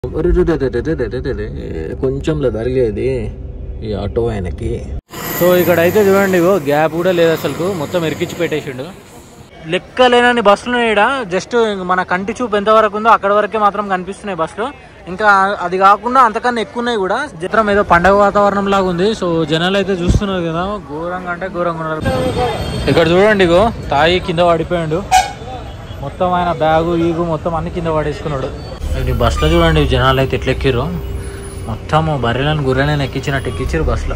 కొంచెంలో తగిలేది ఈ ఆటో ఆయనకి సో ఇక్కడ అయితే చూడండి ఇగో గ్యాప్ కూడా లేదు అసలు మొత్తం ఎరికిచ్చి పెట్టేసిండు లెక్కలేనని బస్సులు ఇక్కడ జస్ట్ మన కంటి చూపు ఎంత వరకు ఉందో అక్కడ వరకే మాత్రం కనిపిస్తున్నాయి బస్సులు ఇంకా అది కాకుండా అంతకన్నా ఎక్కువ ఉన్నాయి కూడా చిత్రం ఏదో పండగ వాతావరణం లాగా ఉంది సో జనాలు అయితే చూస్తున్నారు కదా ఘోరంగా అంటే ఘోరంగా ఉన్నారు ఇక్కడ చూడండి ఇగో తాయి కింద పడిపోయాడు మొత్తం ఆయన బ్యాగు ఈగు మొత్తం అన్ని కింద పడేసుకున్నాడు ఈ బస్సులో చూడండి జనాలు అయితే ఎట్లా ఎక్కిర్రు మొత్తం బర్రెలను గుర్రెలను ఎక్కించినట్టు ఎక్కించారు బస్సులో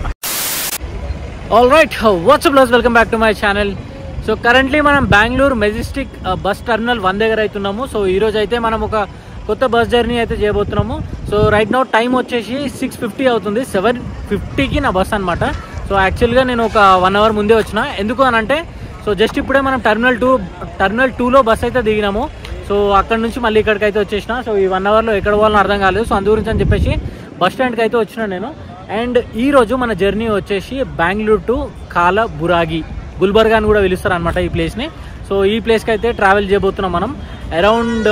all right what's plus welcome back to my channel so currently మనం Bengaluru Majestic bus terminal one దగ్గర అవుతున్నాము సో ఈ రోజు అయితే మనం ఒక కొత్త బస్ జర్నీ అయితే చేయబోతున్నాము సో రైట్ నౌ టైం వచ్చేసి సిక్స్ ఫిఫ్టీ అవుతుంది సెవెన్ ఫిఫ్టీకి నా బస్ అనమాట సో యాక్చువల్గా నేను ఒక వన్ అవర్ ముందే వచ్చిన ఎందుకు అని అంటే సో జస్ట్ ఇప్పుడే మనం టర్మినల్ టూ టర్మినల్ టూలో బస్ అయితే దిగినాము సో అక్కడ నుంచి మళ్ళీ ఇక్కడికి అయితే వచ్చేసిన సో ఈ వన్ అవర్లో ఎక్కడ పోవాలని అర్థం కాలేదు సో అందు గురించి అని చెప్పేసి బస్ స్టాండ్కి అయితే వచ్చిన నేను అండ్ ఈ రోజు మన జర్నీ వచ్చేసి బెంగళూరు టు కాల బురాగి గుల్బర్గా అని కూడా పిలుస్తారు అనమాట ఈ ప్లేస్ని సో ఈ ప్లేస్కి అయితే ట్రావెల్ చేయబోతున్నాం మనం around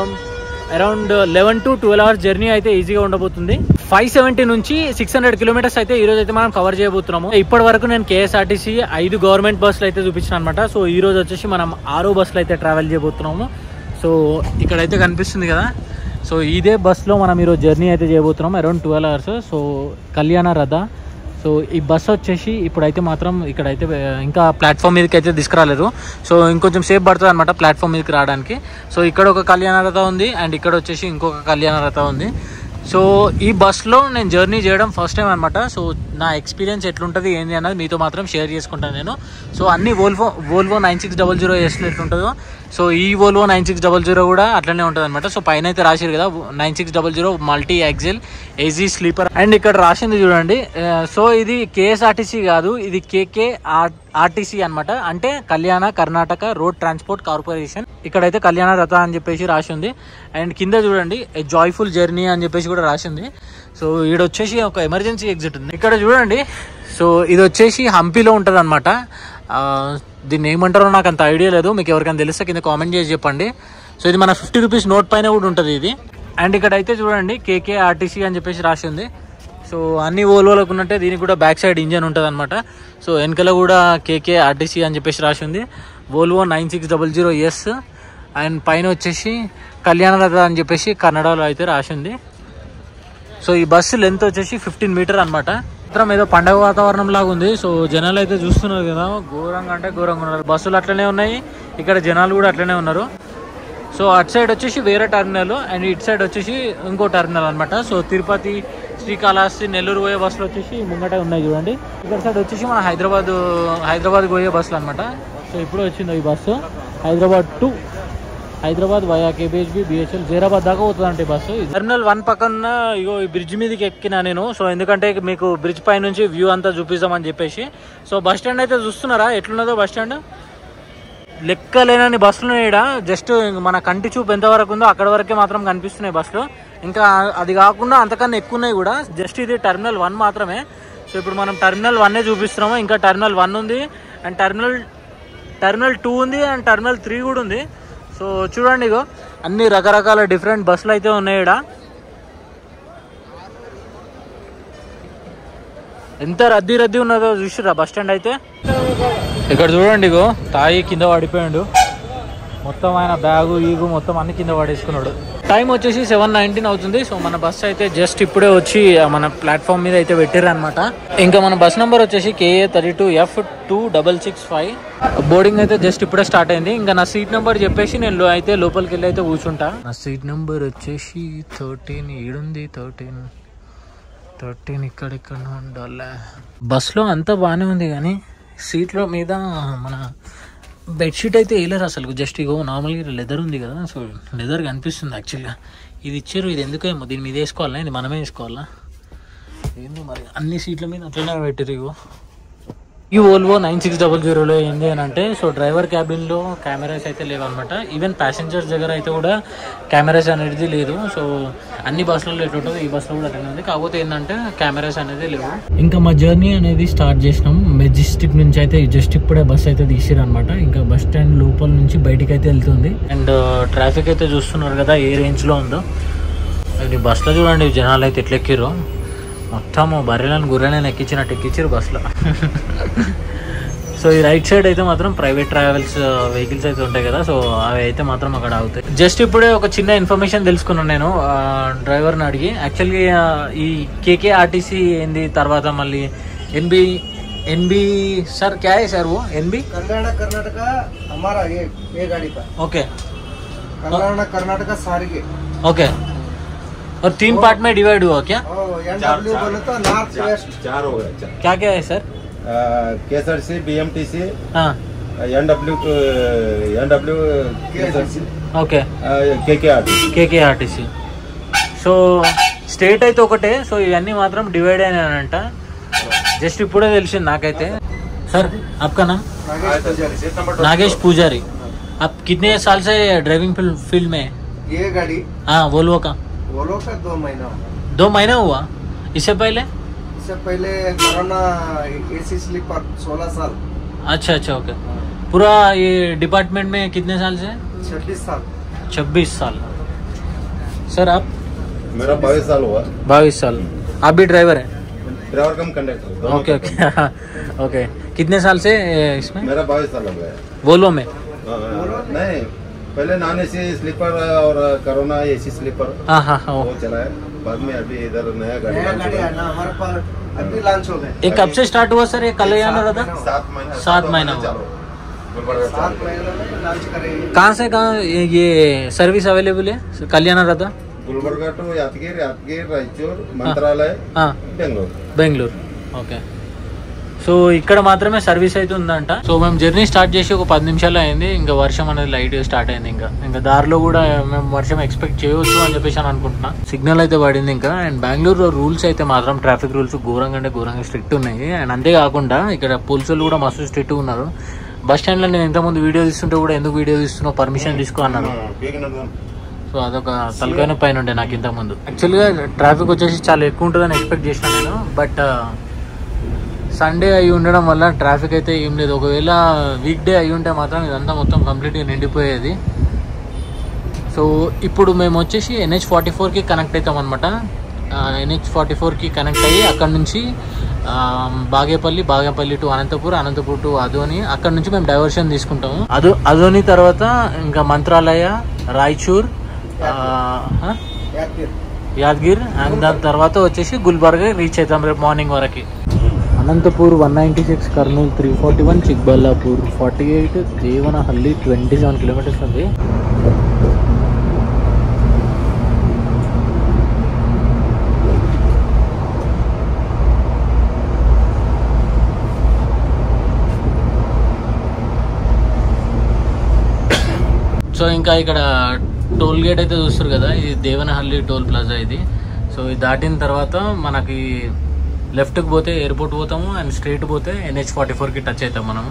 around eleven to twelve hours journey అయితే ఈజీగా ఉండబోతుంది ఫైవ్ సెవెంటీ నుంచి సిక్స్ హండ్రెడ్ కిలోమీటర్స్ అయితే ఈ రోజు అయితే మనం కవర్ చేయబోతున్నాము ఇప్పటి వరకు నేను కేఎస్ఆర్టీసీ ఐదు గవర్నమెంట్ బస్సులు అయితే చూపించిన అనమాట సో ఈ రోజు వచ్చేసి మనం ఆరో బస్సులు అయితే ట్రావెల్ చేయబోతున్నాము సో ఇక్కడైతే కనిపిస్తుంది కదా సో ఇదే బస్లో మనం ఈరోజు జర్నీ అయితే చేయబోతున్నాం అరౌండ్ ట్వెల్వ్ అవర్స్ సో కళ్యాణ రథ సో ఈ బస్ వచ్చేసి ఇప్పుడైతే మాత్రం ఇక్కడైతే ఇంకా ప్లాట్ఫామ్ మీదకి అయితే తీసుకురాలేదు సో ఇంకొంచెం సేఫ్ పడుతుంది అనమాట ప్లాట్ఫామ్ మీదకి రావడానికి సో ఇక్కడ ఒక కళ్యాణ రథ ఉంది అండ్ ఇక్కడ వచ్చేసి ఇంకొక కళ్యాణ రథ ఉంది సో ఈ బస్లో నేను జర్నీ చేయడం ఫస్ట్ టైం అనమాట సో నా ఎక్స్పీరియన్స్ ఎట్లుంటుంది ఏంది అన్నది మీతో మాత్రం షేర్ చేసుకుంటాను నేను సో అన్ని Volvo Volvo nine six double zero ఎస్లో ఎట్లుంటుందో సో ఈ Volvo nine six double zero కూడా అట్లనే ఉంటుంది అనమాట సో పైన అయితే రాసిరు కదా nine six double zero multi axle AC sleeper and ఇక్కడ రాసింది చూడండి ఆ, సో ఇది కేఎస్ఆర్టీసీ కాదు ఇది కేకే ఆర్టీసీ అన్నమాట అంటే కళ్యాణ కర్ణాటక రోడ్ ట్రాన్స్పోర్ట్ కార్పొరేషన్ ఇక్కడైతే కళ్యాణ రథ అని చెప్పేసి రాసి ఉంది అండ్ కింద చూడండి ఏ జాయ్ఫుల్ జర్నీ అని చెప్పేసి కూడా రాసి ఉంది సో ఈడ వచ్చేసి ఒక ఎమర్జెన్సీ ఎగ్జిట్ ఉంది ఇక్కడ చూడండి సో ఇది వచ్చేసి హంపీలో ఉంటుంది అనమాట దీన్ని ఏమంటారో నాకు అంత ఐడియా లేదు మీకు ఎవరికైనా తెలిస్తే కింద కామెంట్ చేసి చెప్పండి సో ఇది మన ఫిఫ్టీ రూపీస్ నోట్ పైన కూడా ఉంటుంది ఇది అండ్ ఇక్కడ అయితే చూడండి కేకే ఆర్టీసీ అని చెప్పేసి రాసి ఉంది సో అన్ని ఓల్వోలకు ఉన్నట్టే దీనికి కూడా బ్యాక్ సైడ్ ఇంజన్ ఉంటుంది అనమాట సో వెనకాల కూడా కేకే ఆర్టీసీ అని చెప్పేసి రాసి ఉంది Volvo nine six double zero S and పైన వచ్చేసి కళ్యాణరథ అని చెప్పేసి కన్నడలో అయితే రాసి ఉంది సో ఈ బస్సు లెంత్ వచ్చేసి ఫిఫ్టీన్ మీటర్ అనమాట మాత్రం ఏదో పండగ వాతావరణం లాగా ఉంది సో జనాలు అయితే చూస్తున్నారు కదా ఘోరంగా అంటే ఘోరంగా ఉన్నారు బస్సులు అట్లనే ఉన్నాయి ఇక్కడ జనాలు కూడా అట్లనే ఉన్నారు సో అటు సైడ్ వచ్చేసి వేరే టర్మినల్ అండ్ ఇటు సైడ్ వచ్చేసి ఇంకో టర్మినల్ అనమాట సో తిరుపతి శ్రీకాళహస్తి నెల్లూరు పోయే బస్సులు వచ్చేసి ముంగట ఉన్నాయి చూడండి ఇక్కడ సైడ్ వచ్చేసి మన హైదరాబాద్ హైదరాబాద్ పోయే బస్సులు అనమాట సో ఇప్పుడు వచ్చింది ఈ bus Hyderabad to Hyderabad via KPHB BHEL Zaheerabad దాకా పోతుందంటే ఈ బస్సు టర్మినల్ వన్ పక్కన ఇగో ఈ బ్రిడ్జ్ మీదకి ఎక్కినా నేను సో ఎందుకంటే మీకు బ్రిడ్జ్ పై నుంచి వ్యూ అంతా చూపిస్తామని చెప్పేసి సో బస్ స్టాండ్ అయితే చూస్తున్నారా ఎట్లున్నదో బస్ స్టాండ్ లెక్కలేనని బస్సులు ఇక్కడ జస్ట్ మన కంటి చూపు ఎంత వరకు ఉందో అక్కడ వరకే మాత్రం కనిపిస్తున్నాయి బస్సులు ఇంకా అది కాకుండా అంతకన్నా ఎక్కువ ఉన్నాయి కూడా జస్ట్ ఇది టర్మినల్ వన్ మాత్రమే సో ఇప్పుడు మనం టర్మినల్ వన్నే చూపిస్తున్నాము ఇంకా టర్మినల్ వన్ ఉంది అండ్ టర్మినల్ టర్మినల్ టూ ఉంది అండ్ టర్మినల్ త్రీ కూడా ఉంది సో చూడండి ఇగో అన్ని రకరకాల డిఫరెంట్ బస్సులు అయితే ఉన్నాయి ఇక్కడ ఎంత రద్దీ రద్దీ ఉన్నదో చూసిరా బస్ స్టాండ్ అయితే ఇక్కడ చూడండి ఇగో తాయి కింద పడిపోయాడు మొత్తం ఆయన బ్యాగు ఈగు మొత్తం అన్ని కింద పడేసుకున్నాడు టైం వచ్చేసి సెవెన్ నైన్టీన్ అవుతుంది సో మన బస్ అయితే జస్ట్ ఇప్పుడే వచ్చి ఆ, మన ప్లాట్ఫామ్ మీద అయితే పెట్టారు అనమాట ఇంకా మన బస్ నెంబర్ వచ్చేసి KA thirty two F two double six five boarding అయితే జస్ట్ ఇప్పుడే స్టార్ట్ అయింది ఇంకా నా సీట్ నెంబర్ చెప్పేసి నేను లో- అయితే లోపలికి వెళ్ళి అయితే కూర్చుంటా నా సీట్ నెంబర్ వచ్చేసి థర్టీన్ ఈడుంది థర్టీన్ థర్టీన్ ఇక్కడిక్కడ ఉండాలి బస్లో అంతా బాగానే ఉంది కానీ సీట్లో మీద మన బెడ్షీట్ అయితే వేయలేరు అసలు జస్ట్ ఇగో నార్మల్గా లెదర్ ఉంది కదా సో లెదర్ కనిపిస్తుంది యాక్చువల్గా ఇది ఇచ్చారు ఇది ఎందుకేమో దీని మీద వేసుకోవాలా ఇది మనమే వేసుకోవాలా ఏంది మరి అన్ని సీట్ల మీద అట్లనే పెట్టారు ఇగో ఈ ఓల్వో నైన్ సిక్స్ డబల్ జీరోలో ఏంది అని అంటే సో డ్రైవర్ క్యాబిన్లో కెమెరాస్ అయితే లేవన్నమాట ఈవెన్ ప్యాసింజర్స్ దగ్గర అయితే కూడా కెమెరాస్ అనేది లేదు సో అన్ని బస్సులలో ఎట్లుంటుంది ఈ బస్సులో కూడా అట్లనే ఉంది కాకపోతే ఏంటంటే కెమెరాస్ అనేది లేవు ఇంకా మా జర్నీ అనేది స్టార్ట్ చేసినాం మెజెస్టిక్ నుంచి అయితే జస్ట్ ఇప్పుడే బస్ అయితే తీసిరు అనమాట ఇంకా బస్ స్టాండ్ లోపల నుంచి బయటికి అయితే వెళ్తుంది అండ్ ట్రాఫిక్ అయితే చూస్తున్నారు కదా ఏ రేంజ్లో ఉందో ఈ బస్సులో చూడండి ఈ జనాలు అయితే ఎట్లా ఎక్కిర్రు మొత్తం బర్రెలను గుర్రెలను ఎక్కించినట్టు ఎక్కించారు బస్సులో సో ఈ రైట్ సైడ్ అయితే మాత్రం ప్రైవేట్ ట్రావెల్స్ వెహికల్స్ అయితే ఉంటాయి కదా సో అవి అయితే మాత్రం అక్కడ ఆగుతాయి జస్ట్ ఇప్పుడే ఒక చిన్న ఇన్ఫర్మేషన్ తెలుసుకున్నాను నేను డ్రైవర్ని అడిగి యాక్చువల్లీ ఈ కేకే ఆర్టీసీ ఏంది తర్వాత మళ్ళీ ఎన్బి ఎన్బి సార్ క్యా है సార్ वो ఎన్బి कल्याण कर्नाटक हमारा ये ये गाड़ी का ओके कल्याण कर्नाटक सारिगे ओके और तीन पार्ट में डिवाइड हुआ क्या एन डब्ल्यू बोले तो नॉर्थ वेस्ट चार हो गए चार क्या क्या है sir K S R T C B M T C N W N W K S R C okay K K R KK RTC so state అయితే ఒకటే సో ఇవన్నీ మాత్రం డివైడ్ అయినాయంట జస్ట్ ఇప్పుడే తెలిసింది నాకైతే సార్ आपका नाम नागेश पुजारी नागेश पुजारी आप कितने साल से ड्राइविंग फील्ड में हैं? ये गाड़ी हाँ वोल्वो का वोलो का दो महीना हुआ। दो महीना हुआ इससे पहले इससे पहले कोरोना एसी स्लीपर 16 साल अच्छा अच्छा ओके पूरा ये डिपार्टमेंट में कितने साल से 26 साल छब्बीस साल सर आप मेरा बाईस साल हुआ बाईस साल आप भी ड्राइवर हैं ड्राइवर कम कंडक्टर दोनों ओके ओके ओके कितने साल से ए, इसमें मेरा बाईस साल हो गया वोल्वो में हाँ, नहीं पहले नॉन एसी स्लीपर और कोरोना एसी स्लीपर हाँ हाँ हाँ वो चला है बाद में अभी इधर नया गाड़ी नया launch गाड़ी हुआ है ना हमारे पास अभी लॉन्च हो गए ये कब से स्टार्ट हुआ सर ये कल ही आना सात था महीना सात महीना सात महीना हुआ। चालू गुलबर्गा सात चालू। महीने में लॉन्च करेंगे कहाँ से कहाँ ये ये सर्विस अवेलेबल है कल्याण रहता गुलबर्गा टू यादगिर यादगिर रायचूर मंत्रालय हाँ बेंगलोर బెంగళూరు ఓకే సో ఇక్కడ మాత్రమే సర్వీస్ అయితే ఉందంట సో మేము జర్నీ స్టార్ట్ చేసి ఒక పది నిమిషాలు అయింది ఇంకా వర్షం అనేది లైట్ స్టార్ట్ అయింది ఇంకా ఇంకా దారిలో కూడా మేము వర్షం ఎక్స్పెక్ట్ చేయవచ్చు అని చెప్పేసి అని అనుకుంటున్నా సిగ్నల్ అయితే పడింది ఇంకా అండ్ బెంగళూరులో రూల్స్ అయితే మాత్రం ట్రాఫిక్ రూల్స్ ఘోరంగా అంటే ఘోరంగా స్ట్రిక్ట్ ఉన్నాయి అండ్ అంతేకాకుండా ఇక్కడ పోలీసులు కూడా మస్తు స్ట్రిక్ట్ ఉన్నారు బస్ స్టాండ్లో నేను ఇంతకుముందు వీడియో తీస్తుంటే కూడా ఎందుకు వీడియో తీస్తున్నావు పర్మిషన్ తీసుకో అన్నారు సో అదొక తలకాయ పైన ఉండే నాకు ఇంత ముందు యాక్చువల్గా ట్రాఫిక్ వచ్చేసి చాలా ఎక్కువ ఉంటుందని ఎక్స్పెక్ట్ చేసిన నేను బట్ సండే అయి ఉండడం వల్ల ట్రాఫిక్ అయితే ఏం లేదు ఒకవేళ వీక్ డే అయి ఉంటే మాత్రం ఇదంతా మొత్తం కంప్లీట్గా నిండిపోయేది సో ఇప్పుడు మేము వచ్చేసి ఎన్హెచ్ ఫార్టీ ఫోర్కి కనెక్ట్ అవుతాం అనమాట ఎన్హెచ్ ఫార్టీ ఫోర్కి కనెక్ట్ అయ్యి అక్కడ నుంచి ఆ, బాగేపల్లి బాగేపల్లి టు అనంతపూర్ అనంతపూర్ టు అదోని అక్కడ నుంచి మేము డైవర్షన్ తీసుకుంటాము అదో అదోని తర్వాత ఇంకా మంత్రాలయ రాయచూర్ ఆ, ఆ? यादगिर యాదగిర్ అండ్ దాని తర్వాత వచ్చేసి గుల్బర్గా రీచ్ అవుతాం రేపు మార్నింగ్ వరకు Anantapur one ninety six Kurnool three forty one Chikballapur forty eight Devanahalli twenty seven kilometres ఉంది సో ఇంకా ఇక్కడ టోల్ గేట్ అయితే చూస్తారు కదా ఇది దేవనహల్లి టోల్ ప్లాజా ఇది సో ఇది దాటిన తర్వాత మనకి లెఫ్ట్కి పోతే ఎయిర్పోర్ట్ పోతాము అండ్ స్ట్రైట్ పోతే ఎన్హెచ్ ఫార్టీ ఫోర్కి టచ్ అవుతాం మనము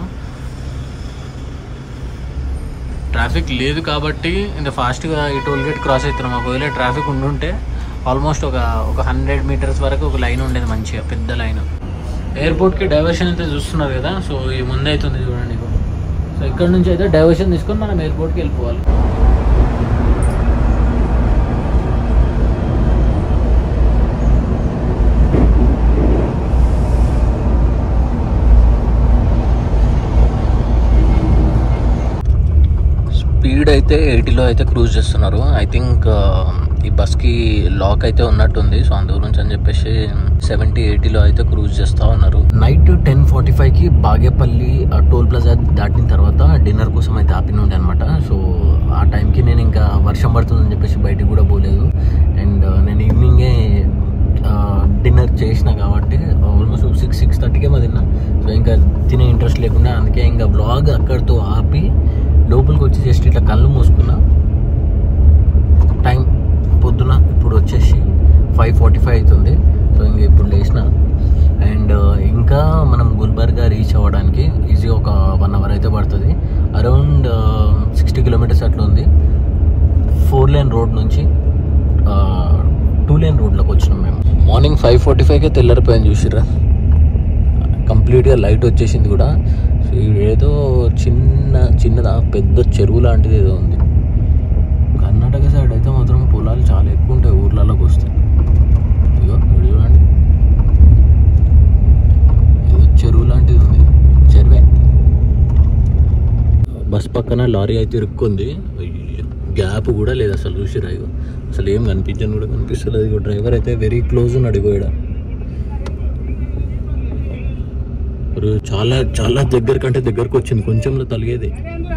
ట్రాఫిక్ లేదు కాబట్టి ఇంత ఫాస్ట్గా ఈ టోల్ గేట్ క్రాస్ అవుతున్నాం ఒకవేళ ట్రాఫిక్ ఉండుంటే ఆల్మోస్ట్ ఒక ఒక హండ్రెడ్ మీటర్స్ వరకు ఒక లైన్ ఉండేది మంచిగా పెద్ద లైన్ ఎయిర్పోర్ట్కి డైవర్షన్ అయితే చూస్తున్నారు కదా సో ఈ ముందే అవుతుంది చూడండి ఇగో. సో ఇక్కడ నుంచి అయితే డైవర్షన్ తీసుకొని మనం ఎయిర్పోర్ట్కి వెళ్ళిపోవాలి స్పీడ్ అయితే ఎయిటీలో అయితే క్రూజ్ చేస్తున్నారు ఐ థింక్ ఈ బస్కి లాక్ అయితే ఉన్నట్టుంది సో అందు గురించి అని చెప్పేసి సెవెంటీ ఎయిటీలో అయితే క్రూజ్ చేస్తూ ఉన్నారు నైట్ టెన్ ఫార్టీ ఫైవ్కి బాగేపల్లి ఆ టోల్ ప్లాజా దాటిన తర్వాత డిన్నర్ కోసం అయితే ఆపిన ఉండే అనమాట సో ఆ టైంకి నేను ఇంకా వర్షం పడుతుందని చెప్పేసి బయటికి కూడా పోలేదు అండ్ నేను ఈవినింగే డిన్నర్ చేసిన కాబట్టి ఆల్మోస్ట్ సిక్స్ సిక్స్ థర్టీకే మా తిన్నా సో ఇంకా తినే ఇంట్రెస్ట్ లేకుండా అందుకే ఇంకా బ్లాగ్ అక్కడితో ఆపి లోపలికి వచ్చి జస్ట్ ఇట్లా కళ్ళు మూసుకున్నా టైం పొద్దున ఇప్పుడు వచ్చేసి ఫైవ్ ఫార్టీ ఫైవ్ అవుతుంది సో ఇంక ఇప్పుడు లేచిన అండ్ ఇంకా మనం గుల్బర్గా రీచ్ అవ్వడానికి ఈజీ ఒక వన్ అవర్ అయితే పడుతుంది అరౌండ్ సిక్స్టీ కిలోమీటర్స్ అట్లా ఉంది ఫోర్ లేన్ రోడ్ నుంచి టూ లేన్ రోడ్లోకి వచ్చినాం మేము మార్నింగ్ ఫైవ్ ఫార్టీ ఫైవ్కే తెల్లారిపోయింది చూసిరా కంప్లీట్గా లైట్ వచ్చేసింది కూడా సో ఏదో చిన్న చిన్నదా పెద్ద చెరువు లాంటిది ఏదో ఉంది కర్ణాటక సైడ్ అయితే మాత్రం పొలాలు జనాలు చాలా ఎక్కువ ఉంటాయి ఊర్లలోకి వస్తే ఇగో ఇక్కడ చూడండి ఏదో చెరువు లాంటిది ఉంది చెరువే బస్ పక్కన లారీ అయితే ఇరుక్కుంది అయ్యో, గ్యాప్ కూడా లేదు అసలు చూసిరా ఇగో అసలు ఏం కనిపించని కూడా కనిపిస్తలేదు ఇగో డ్రైవర్ అయితే వెరీ క్లోజ్ ఉన్నాడు ఇగో ఈడ ఇప్పుడు చాలా చాలా దగ్గర కంటే దగ్గరకు వచ్చింది కొంచెంలో తలిగేది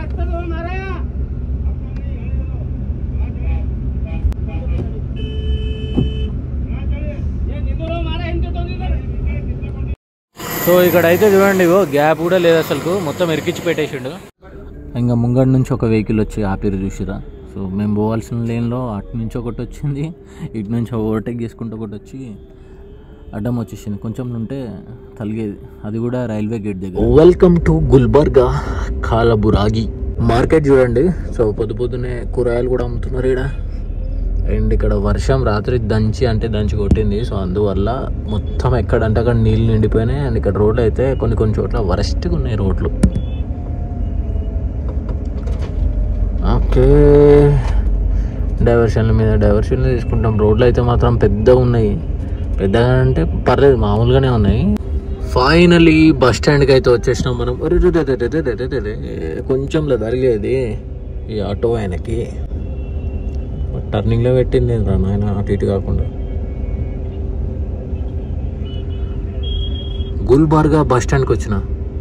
సో ఇక్కడ అయితే చూడండి ఇగో గ్యాప్ కూడా లేదు అసలు మొత్తం ఎరికిచ్చి పెట్టేసిండు ఇంకా ముంగడి నుంచి ఒక వెహికల్ వచ్చి ఆపిరు చూసిరా సో మేము పోవాల్సిన లేన్లో అటు నుంచి ఒకటి వచ్చింది ఇటు నుంచి ఓవర్టేక్ చేసుకుంటూ ఒకటి వచ్చి అడ్డం వచ్చేసింది కొంచెం ఉంటే తలిగేది అది కూడా రైల్వే గేట్ దగ్గర welcome to Gulbarga Kalaburagi market చూడండి సో పొద్దు పొద్దునే కూరగాయలు కూడా అమ్ముతున్నారు ఇక్కడ అండ్ ఇక్కడ వర్షం రాత్రి దంచి అంటే దంచి కొట్టింది సో అందువల్ల మొత్తం ఎక్కడంటే అక్కడ నీళ్ళు నిండిపోయినాయి అండ్ ఇక్కడ రోడ్లు అయితే కొన్ని కొన్ని చోట్ల వరస్ట్గా ఉన్నాయి రోడ్లు ఓకే డైవర్షన్ల మీద డైవర్షన్లు తీసుకుంటాం రోడ్లు అయితే మాత్రం పెద్దగా ఉన్నాయి పెద్దగా అంటే పర్లేదు మామూలుగానే ఉన్నాయి ఫైనలీ బస్ స్టాండ్కి అయితే వచ్చేసినాం మనం అరే రే రే రే రే రే రే రే రే. కొంచెంలో తగిలేది ఈ ఆటో ఆయనకి టర్నింగ్లో పెట్టింది రా నాయన అటు ఇటు కాకుండా గుల్బర్గా బస్ స్టాండ్కి వచ్చిన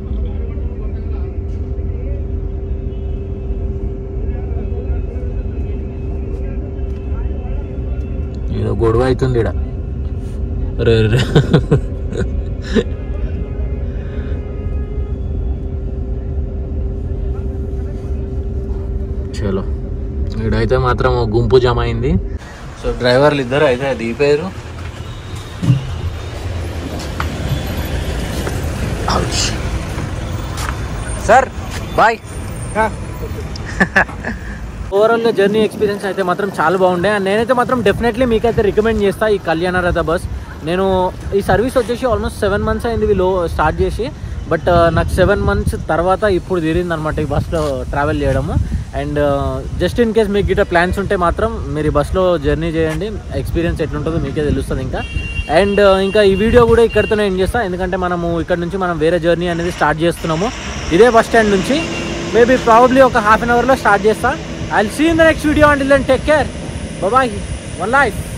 ఏదో గొడవ అవుతుంది ఇక్కడ రే రే చలో ఇక్కడైతే మాత్రం ఓ గుంపు జమ అయింది సో డ్రైవర్లు ఇద్దరు అయితే దిగిపోయారు సార్ బాయ్ ఓవరాల్గా జర్నీ ఎక్స్పీరియన్స్ అయితే మాత్రం చాలా బాగుండే అండ్ నేనైతే మాత్రం డెఫినెట్లీ మీకైతే రికమెండ్ చేస్తా ఈ కళ్యాణ రథ బస్ నేను ఈ సర్వీస్ వచ్చేసి ఆల్మోస్ట్ సెవెన్ మంత్స్ అయింది వీళ్ళు స్టార్ట్ చేసి బట్ నాకు సెవెన్ మంత్స్ తర్వాత ఇప్పుడు తీరింది అనమాట ఈ బస్లో ట్రావెల్ చేయడము అండ్ జస్ట్ ఇన్ కేస్ మీకు గిట్ట ప్లాన్స్ ఉంటే మాత్రం మీరు ఈ బస్లో జర్నీ చేయండి ఎక్స్పీరియన్స్ ఎట్లుంటుందో మీకే తెలుస్తుంది ఇంకా అండ్ ఇంకా ఈ వీడియో కూడా ఇక్కడితోనే ఎండ్ చేస్తా ఎందుకంటే మనము ఇక్కడ నుంచి మనం వేరే జర్నీ అనేది స్టార్ట్ చేస్తున్నాము ఇదే బస్ స్టాండ్ నుంచి మేబీ ప్రాబబ్లీ ఒక హాఫ్ అన్ అవర్లో స్టార్ట్ చేస్తా I see in the next video and then take care bye one life